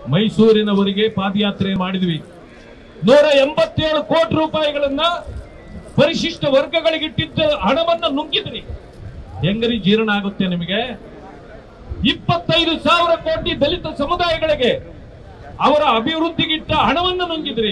ಮೈಸೂರಿನವರೆಗೆ ಪಾದಯಾತ್ರೆ ಮಾಡಿದ್ವಿ ನೂರ ಎಂಬತ್ತೇಳು ಕೋಟಿ ರೂಪಾಯಿಗಳನ್ನ ಪರಿಶಿಷ್ಟ ವರ್ಗಗಳಿಗಿಟ್ಟಿದ್ದ ಹಣವನ್ನ ನುಂಗಿದ್ರಿ ಹೆಂಗರಿ ಜೀರ್ಣ ಆಗುತ್ತೆ ನಿಮಗೆ ಇಪ್ಪತ್ತೈದು ಸಾವಿರ ಕೋಟಿ ದಲಿತ ಸಮುದಾಯಗಳಿಗೆ ಅವರ ಅಭಿವೃದ್ಧಿಗಿಟ್ಟ ಹಣವನ್ನು ನುಂಗಿದ್ರಿ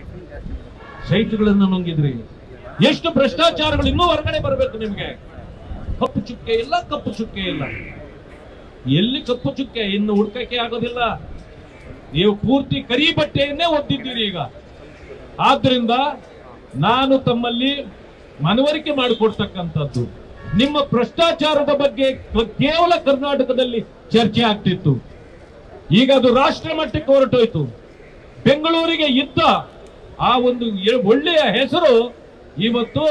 ಸೈಟ್ಗಳನ್ನು ನುಂಗಿದ್ರಿ ಎಷ್ಟು ಭ್ರಷ್ಟಾಚಾರಗಳು ಇನ್ನೂ ಹೊರಗಡೆ ಬರಬೇಕು ನಿಮಗೆ ಕಪ್ಪು ಚುಕ್ಕೆ ಇಲ್ಲ ಕಪ್ಪು ಚುಕ್ಕೆ ಇಲ್ಲ ಎಲ್ಲಿ ಕಪ್ಪು ಚುಕ್ಕೆ ಇನ್ನು ಹುಡ್ಕಕ್ಕೆ ಆಗೋದಿಲ್ಲ ನೀವು ಪೂರ್ತಿ ಕರಿ ಬಟ್ಟೆಯನ್ನೇ ಒದ್ದಿದ್ದೀರಿ ಈಗ ಆದ್ರಿಂದ ನಾನು ತಮ್ಮಲ್ಲಿ ಮನವರಿಕೆ ಮಾಡಿಕೊಡ್ತಕ್ಕಂಥದ್ದು ನಿಮ್ಮ ಭ್ರಷ್ಟಾಚಾರದ ಬಗ್ಗೆ ಕೇವಲ ಕರ್ನಾಟಕದಲ್ಲಿ ಚರ್ಚೆ ಆಗ್ತಿತ್ತು ಈಗ ಅದು ರಾಷ್ಟ್ರ ಮಟ್ಟಕ್ಕೆ ಹೊರಟೋಯ್ತು ಬೆಂಗಳೂರಿಗೆ ಇದ್ದ ಆ ಒಂದು ಎ- ಒಳ್ಳೆಯ ಹೆಸರು ಇವತ್ತು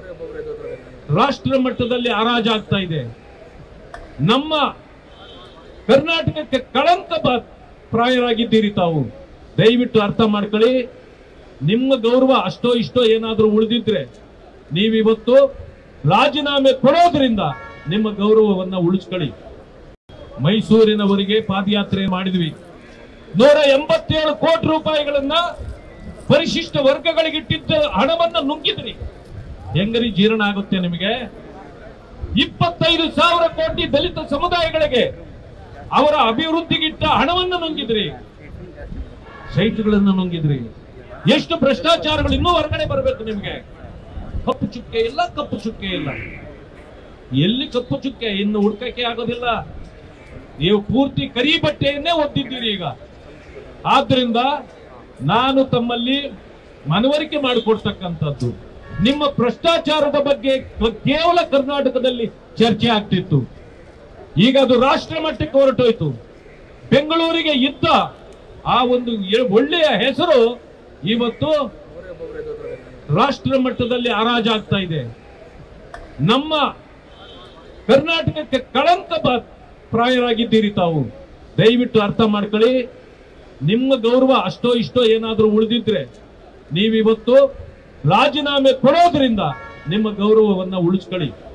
ರಾಷ್ಟ್ರ ಮಟ್ಟದಲ್ಲಿ ಹರಾಜಾಗ್ತಾ ಇದೆ ನಮ್ಮ ಕರ್ನಾಟಕಕ್ಕೆ ಕಳಂಕ ಬ- ಪ್ರಾಯರಾಗಿದ್ದೀರಿ ತಾವು ದಯವಿಟ್ಟು ಅರ್ಥ ಮಾಡ್ಕೊಳ್ಳಿ ನಿಮ್ಮ ಗೌರವ ಅಷ್ಟೋ ಇಷ್ಟೋ ಏನಾದ್ರೂ ಉಳಿದಿದ್ರೆ ನೀವಿವತ್ತು ರಾಜೀನಾಮೆ ಕೊಡೋದ್ರಿಂದ ನಿಮ್ಮ ಗೌರವವನ್ನ ಉಳಿಸ್ಕೊಳ್ಳಿ ಮೈಸೂರಿನವರೆಗೆ ಪಾದಯಾತ್ರೆ ಮಾಡಿದ್ವಿ ನೂರ ಎಂಬತ್ತೇಳು ಕೋಟಿ ರೂಪಾಯಿಗಳನ್ನ ಪರಿಶಿಷ್ಟ ವರ್ಗಗಳಿಗಿಟ್ಟಿದ್ದ ಹಣವನ್ನ ನುಂಗಿದ್ರಿ ಹೆಂಗರಿ ಜೀರ್ಣ ಆಗುತ್ತೆ ನಿಮಗೆ ಇಪ್ಪತ್ತೈದು ಸಾವಿರ ಕೋಟಿ ದಲಿತ ಸಮುದಾಯಗಳಿಗೆ ಅವರ ಅಭಿವೃದ್ಧಿಗಿಟ್ಟ ಹಣವನ್ನು ನುಂಗಿದ್ರಿ ಸೈಟ್ಗಳನ್ನು ನುಂಗಿದ್ರಿ ಎಷ್ಟು ಭ್ರಷ್ಟಾಚಾರಗಳು ಇನ್ನೂ ಹೊರಗಡೆ ಬರಬೇಕು ನಿಮಗೆ ಕಪ್ಪು ಚುಕ್ಕೆ ಇಲ್ಲ ಕಪ್ಪು ಚುಕ್ಕೆ ಇಲ್ಲ ಎಲ್ಲಿ ಕಪ್ಪು ಚುಕ್ಕೆ ಇನ್ನು ಹುಡ್ಕಕ್ಕೆ ಆಗೋದಿಲ್ಲ ನೀವು ಪೂರ್ತಿ ಕರಿ ಬಟ್ಟೆಯನ್ನೇ ಒದ್ದಿದ್ದೀರಿ ಈಗ ಆದ್ರಿಂದ ನಾನು ತಮ್ಮಲ್ಲಿ ಮನವರಿಕೆ ಮಾಡಿಕೊಡ್ತಕ್ಕಂಥದ್ದು ನಿಮ್ಮ ಭ್ರಷ್ಟಾಚಾರದ ಬಗ್ಗೆ ಕೇವಲ ಕರ್ನಾಟಕದಲ್ಲಿ ಚರ್ಚೆ ಆಗ್ತಿತ್ತು ಈಗ ಅದು ರಾಷ್ಟ್ರ ಮಟ್ಟಕ್ಕೆ ಹೊರಟೋಯ್ತು ಬೆಂಗಳೂರಿಗೆ ಇದ್ದ ಆ ಒಂದು ಎ- ಒಳ್ಳೆಯ ಹೆಸರು ಇವತ್ತು ರಾಷ್ಟ್ರ ಮಟ್ಟದಲ್ಲಿ ಹರಾಜಾಗ್ತಾ ಇದೆ ನಮ್ಮ ಕರ್ನಾಟಕಕ್ಕೆ ಕಳಂಕ ಬ- ಪ್ರಾಯರಾಗಿದ್ದೀರಿ ತಾವು ದಯವಿಟ್ಟು ಅರ್ಥ ಮಾಡ್ಕೊಳ್ಳಿ ನಿಮ್ಮ ಗೌರವ ಅಷ್ಟೋ ಇಷ್ಟೋ ಏನಾದ್ರೂ ಉಳಿದಿದ್ರೆ ನೀವಿವತ್ತು ರಾಜೀನಾಮೆ ಕೊಡೋದ್ರಿಂದ ನಿಮ್ಮ ಗೌರವವನ್ನ ಉಳಿಸ್ಕೊಳ್ಳಿ